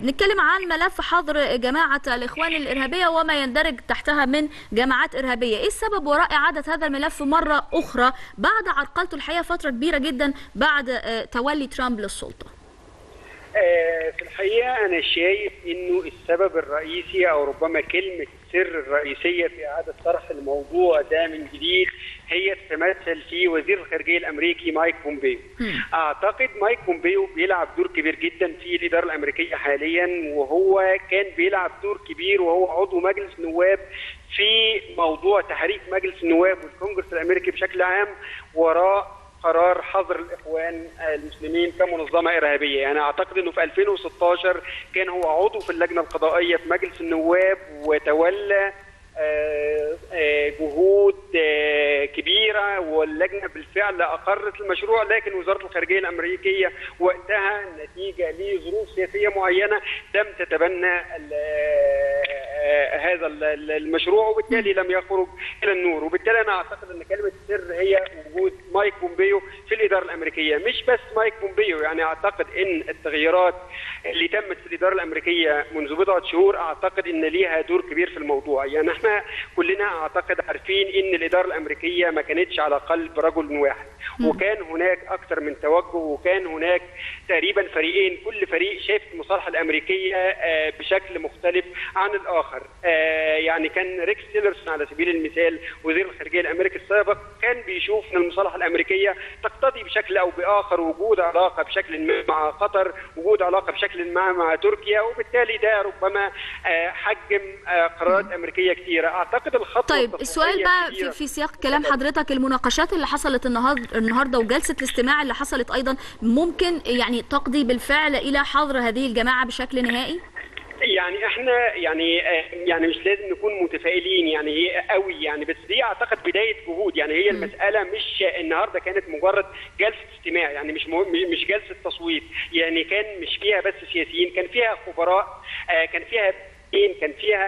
نتكلم عن ملف حظر جماعة الإخوان الإرهابية وما يندرج تحتها من جماعات إرهابية إيه السبب وراء إعادة هذا الملف مرة أخرى بعد عرقلته الحقيقة فترة كبيرة جدا بعد آه، تولي ترامب للسلطة آه، في الحقيقة أنا شايف إنه السبب الرئيسي أو ربما كلمة السر الرئيسية في إعادة طرح الموضوع ده من جديد هي تتمثل في وزير الخارجية الأمريكي مايك بومبيو. أعتقد مايك بومبيو بيلعب دور كبير جدا في الإدارة الأمريكية حاليا وهو كان بيلعب دور كبير وهو عضو مجلس نواب في موضوع تحريك مجلس النواب والكونجرس الأمريكي بشكل عام وراء قرار حظر الاخوان المسلمين كمنظمه ارهابيه، يعني اعتقد انه في 2016 كان هو عضو في اللجنه القضائيه في مجلس النواب وتولى آه، آه، جهود آه، كبيره واللجنه بالفعل اقرت المشروع لكن وزاره الخارجيه الامريكيه وقتها نتيجه لظروف سياسيه معينه لم تتبنى ال- آه، هذا ال- ال- المشروع وبالتالي لم يخرج الى النور وبالتالي انا اعتقد ان كلمه السر هي وجود مايك بومبيو في الاداره الامريكيه مش بس مايك بومبيو يعني اعتقد ان التغييرات اللي تمت في الاداره الامريكيه منذ بضعه شهور اعتقد ان ليها دور كبير في الموضوع يعني احنا كلنا اعتقد عارفين ان الاداره الامريكيه ما كانتش على قلب رجل واحد وكان هناك اكثر من توجه وكان هناك تقريبا فريقين كل فريق شايف المصالحه الامريكيه آه، بشكل مختلف عن الاخر آه، يعني كان ريكس تيلرسون على سبيل المثال وزير الخارجيه الامريكي السابق كان بيشوف ان المصالحه الامريكيه تقتضي بشكل او باخر وجود علاقه بشكل ما مع قطر وجود علاقه بشكل ما مع تركيا وبالتالي ده ربما آه، حجم آه، قرارات امريكيه كثيره اعتقد الخطوه طيب السؤال التصحيحية بقى الكبيرة في, في سياق كلام حضرتك المناقشات اللي حصلت النهارده النهارده وجلسه الاستماع اللي حصلت ايضا ممكن يعني تقضي بالفعل الى حظر هذه الجماعه بشكل نهائي؟ يعني احنا يعني آه، يعني مش لازم نكون متفائلين يعني هي قوي يعني بس دي اعتقد بدايه جهود يعني هي المساله مش النهارده كانت مجرد جلسه استماع يعني مش مو- مش جلسه تصويت يعني كان مش فيها بس سياسيين كان فيها خبراء آه، كان فيها كان فيها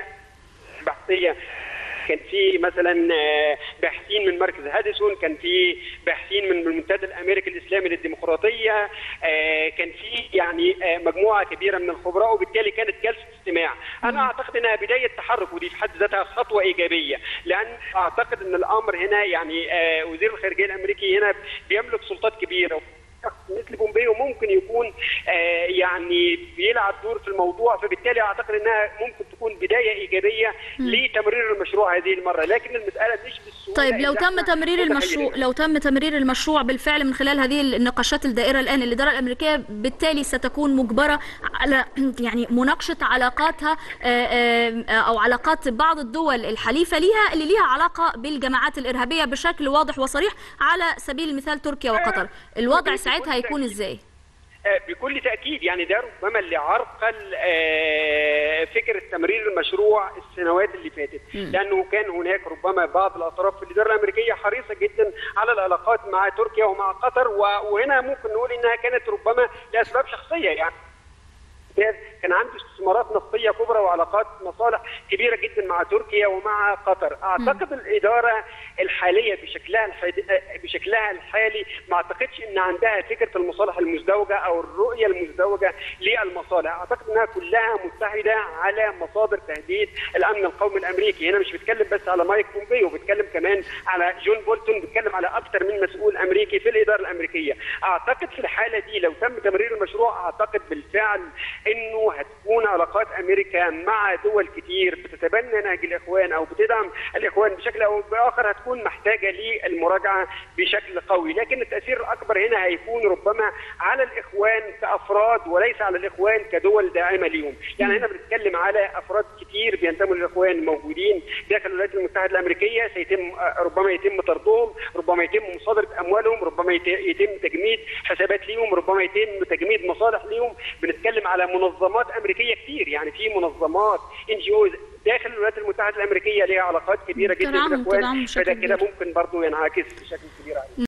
بحثيه كان في مثلا آه، باحثين من مركز هاديسون كان في باحثين من المنتدى الامريكي الاسلامي للديمقراطيه آه، كان في يعني آه، مجموعه كبيره من الخبراء وبالتالي كانت جلسه استماع انا اعتقد انها بدايه تحرك ودي في حد ذاتها خطوه ايجابيه لان اعتقد ان الامر هنا يعني آه، وزير الخارجيه الامريكي هنا بيملك سلطات كبيره شخص مثل بومبيو ممكن يكون آه، يعني بيلعب دور في الموضوع فبالتالي اعتقد انها ممكن تكون بدايه ايجابيه لتمرير المشروع هذه المره لكن المساله مش بالسهوله طيب لو اللي تم احنا تمرير المشروع متخيلينها. لو تم تمرير المشروع بالفعل من خلال هذه النقاشات الدائره الان الاداره الامريكيه بالتالي ستكون مجبره على يعني مناقشه علاقاتها آه، آه، او علاقات بعض الدول الحليفه ليها اللي ليها علاقه بالجماعات الارهابيه بشكل واضح وصريح على سبيل المثال تركيا وقطر الوضع بكل ساعتها هيكون تأكيد. ازاي آه، بكل تاكيد يعني ده ربما اللي عرقل آه، فكره تمرير المشروع السنوات اللي فاتت لانه كان هناك ربما بعض الاطراف في الاداره الامريكيه حريصه جدا على العلاقات مع تركيا ومع قطر و- وهنا ممكن نقول انها كانت ربما لاسباب شخصيه يعني كان عنده استثمارات نفطيه كبرى وعلاقات مصالح كبيره جدا مع تركيا ومع قطر، اعتقد الاداره الحاليه بشكلها الحالي بشكلها الحالي ما اعتقدش ان عندها فكره المصالح المزدوجه او الرؤيه المزدوجه للمصالح، اعتقد انها كلها متحده على مصادر تهديد الامن القومي الامريكي، هنا مش بتكلم بس على مايك بومبيو، بتكلم كمان على جون بولتون، بتكلم على اكثر من مسؤول امريكي في الاداره الامريكيه، اعتقد في الحاله دي لو تم تمرير المشروع اعتقد بالفعل انه هتكون علاقات امريكا مع دول كتير بتتبنى نهج الاخوان او بتدعم الاخوان بشكل او باخر هتكون محتاجه للمراجعه بشكل قوي، لكن التاثير الاكبر هنا هيكون ربما على الاخوان كافراد وليس على الاخوان كدول داعمه ليهم، يعني هنا بنتكلم على افراد كتير بينتموا للاخوان موجودين داخل الولايات المتحده الامريكيه سيتم ربما يتم طردهم، ربما يتم مصادره اموالهم، ربما يت- يتم تجميد حسابات ليهم، ربما يتم تجميد مصالح ليهم، بنتكلم على منظمات امريكيه كتير يعني في منظمات ان جي اوز داخل الولايات المتحده الامريكيه ليها علاقات كبيره جدا تدعمهم- بالاخوان تدعمهم بشكل فده كده كبير. ممكن برضه ينعكس بشكل كبير عليه